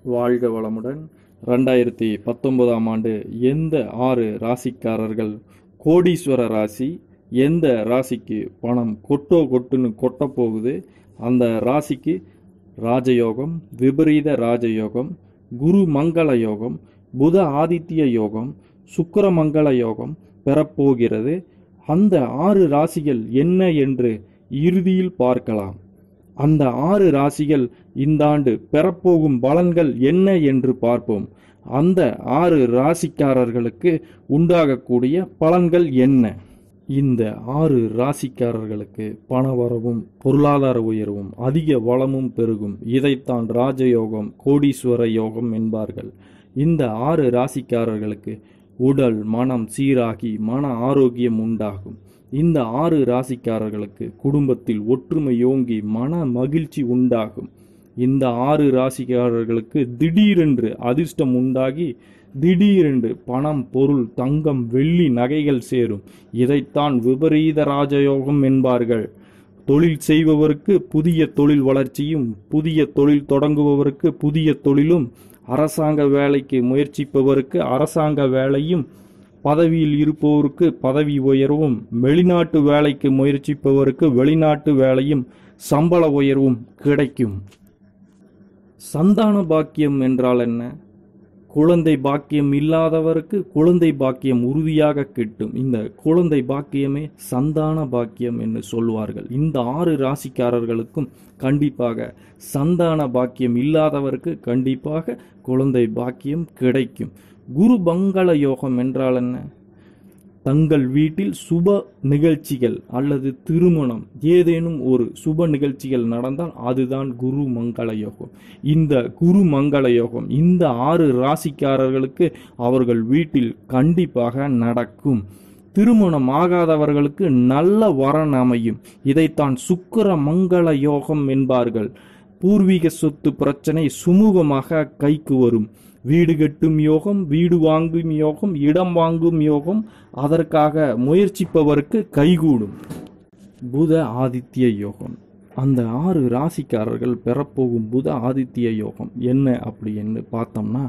வாழ்க வளமுடன் ரெண்டாயிரத்தி பத்தொன்பதாம் ஆண்டு எந்த ஆறு ராசிக்காரர்கள் கோடீஸ்வர ராசி எந்த ராசிக்கு பணம் கொட்டோ கொட்டுன்னு கொட்ட போகுது அந்த ராசிக்கு ராஜயோகம் விபரீத ராஜயோகம் குரு மங்கள யோகம் புத ஆதித்ய யோகம் சுக்கிர மங்கள யோகம் பெறப்போகிறது அந்த ஆறு ராசிகள் என்ன என்று இறுதியில் பார்க்கலாம் அந்த ஆறு ராசிகள் இந்த ஆண்டு பெறப்போகும் பலன்கள் என்ன என்று பார்ப்போம் அந்த ஆறு ராசிக்காரர்களுக்கு உண்டாகக்கூடிய பலன்கள் என்ன இந்த ஆறு ராசிக்காரர்களுக்கு பணவரவும் பொருளாதார உயர்வும் அதிக வளமும் பெருகும் இதைத்தான் ராஜயோகம் கோடீஸ்வர யோகம் என்பார்கள் இந்த ஆறு ராசிக்காரர்களுக்கு உடல் மனம் சீராகி மன ஆரோக்கியம் உண்டாகும் இந்த ஆறு ராசிக்காரர்களுக்கு குடும்பத்தில் ஒற்றுமை யோங்கி மன மகிழ்ச்சி உண்டாகும் இந்த ஆறு ராசிக்காரர்களுக்கு திடீரென்று அதிர்ஷ்டம் உண்டாகி திடீரென்று பணம் பொருள் தங்கம் வெள்ளி நகைகள் சேரும் இதைத்தான் விபரீத ராஜயோகம் என்பார்கள் தொழில் செய்பவருக்கு புதிய தொழில் வளர்ச்சியும் புதிய தொழில் தொடங்குபவருக்கு புதிய தொழிலும் அரசாங்க வேலைக்கு முயற்சிப்பவருக்கு அரசாங்க வேலையும் பதவியில் இருப்பவருக்கு பதவி உயர்வும் வெளிநாட்டு வேலைக்கு முயற்சிப்பவருக்கு வெளிநாட்டு வேலையும் சம்பள உயர்வும் கிடைக்கும் சந்தான பாக்கியம் என்றால் என்ன குழந்தை பாக்கியம் இல்லாதவருக்கு குழந்தை பாக்கியம் உறுதியாக கிட்டும் இந்த குழந்தை பாக்கியமே சந்தான பாக்கியம் என்று சொல்வார்கள் இந்த ஆறு ராசிக்காரர்களுக்கும் கண்டிப்பாக சந்தான பாக்கியம் இல்லாதவருக்கு கண்டிப்பாக குழந்தை பாக்கியம் கிடைக்கும் குரு பங்கள யோகம் என்றால் என்ன தங்கள் வீட்டில் சுப நிகழ்ச்சிகள் அல்லது திருமணம் ஏதேனும் ஒரு சுப நிகழ்ச்சிகள் நடந்தால் அதுதான் குரு மங்கள யோகம் இந்த குரு மங்கள யோகம் இந்த ஆறு ராசிக்காரர்களுக்கு அவர்கள் வீட்டில் கண்டிப்பாக நடக்கும் திருமணம் ஆகாதவர்களுக்கு நல்ல வரன் அமையும் இதைத்தான் சுக்கிர மங்கள யோகம் என்பார்கள் பூர்வீக சொத்து பிரச்சனை சுமூகமாக கைக்கு வரும் வீடு கட்டும் யோகம் வீடு வாங்கும் யோகம் இடம் வாங்கும் யோகம் அதற்காக முயற்சிப்பவருக்கு கைகூடும் புத ஆதித்ய யோகம் அந்த ஆறு ராசிக்காரர்கள் பெறப்போகும் புத ஆதித்ய யோகம் என்ன அப்படின்னு பார்த்தோம்னா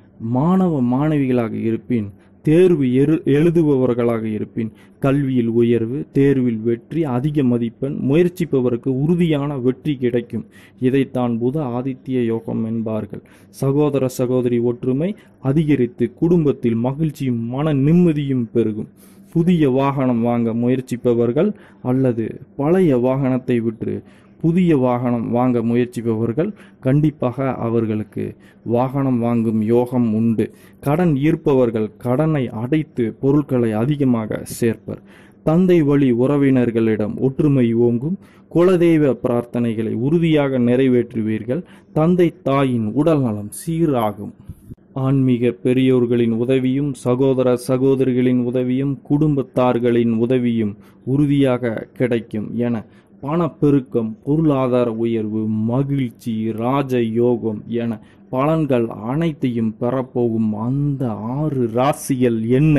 மாணவ மாணவிகளாக இருப்பின் தேர்வு எரு எழுதுபவர்களாக இருப்பின் கல்வியில் உயர்வு தேர்வில் வெற்றி அதிக மதிப்பெண் முயற்சிப்பவருக்கு உறுதியான வெற்றி கிடைக்கும் இதைத்தான் புத ஆதித்ய யோகம் என்பார்கள் சகோதர சகோதரி ஒற்றுமை அதிகரித்து குடும்பத்தில் மகிழ்ச்சியும் மன நிம்மதியும் பெருகும் புதிய வாகனம் வாங்க முயற்சிப்பவர்கள் அல்லது பழைய வாகனத்தை விற்று புதிய வாகனம் வாங்க முயற்சிப்பவர்கள் கண்டிப்பாக அவர்களுக்கு வாகனம் வாங்கும் யோகம் உண்டு கடன் ஈர்ப்பவர்கள் கடனை அடைத்து பொருட்களை அதிகமாக சேர்ப்பர் தந்தை வழி உறவினர்களிடம் ஒற்றுமை ஓங்கும் குலதெய்வ பிரார்த்தனைகளை உறுதியாக நிறைவேற்றுவீர்கள் தந்தை தாயின் உடல்நலம் சீராகும் ஆன்மீக பெரியோர்களின் உதவியும் சகோதர சகோதரிகளின் உதவியும் குடும்பத்தார்களின் உதவியும் உறுதியாக கிடைக்கும் என பணப்பெருக்கம் பொருளாதார உயர்வு மகிழ்ச்சி ராஜ யோகம் என பலன்கள் அனைத்தையும் பெறப்போகும் அந்த ஆறு ராசிகள் என்ன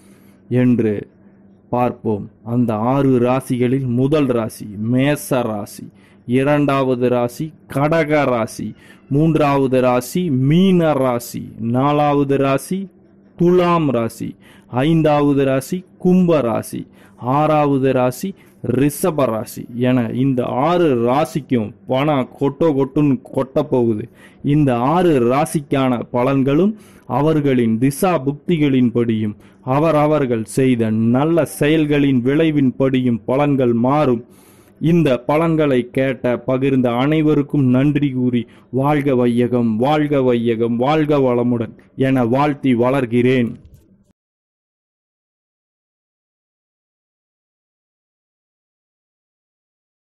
என்று பார்ப்போம் அந்த ஆறு ராசிகளில் முதல் ராசி மேச ராசி இரண்டாவது ராசி கடக ராசி மூன்றாவது ராசி மீன ராசி நாலாவது ராசி துலாம் ராசி ஐந்தாவது ராசி கும்ப ராசி ஆறாவது ராசி ரிஷப ராசி என இந்த ஆறு ராசிக்கும் பணம் கொட்டோ கொட்டுன்னு கொட்ட போகுது இந்த ஆறு ராசிக்கான பலன்களும் அவர்களின் திசா புக்திகளின் படியும் அவரவர்கள் செய்த நல்ல செயல்களின் விளைவின் படியும் பலன்கள் மாறும் இந்த பலன்களை கேட்ட பகிர்ந்த அனைவருக்கும் நன்றி கூறி வாழ்க வையகம் வாழ்க வையகம் வாழ்க வளமுடன் என வாழ்த்தி வளர்கிறேன்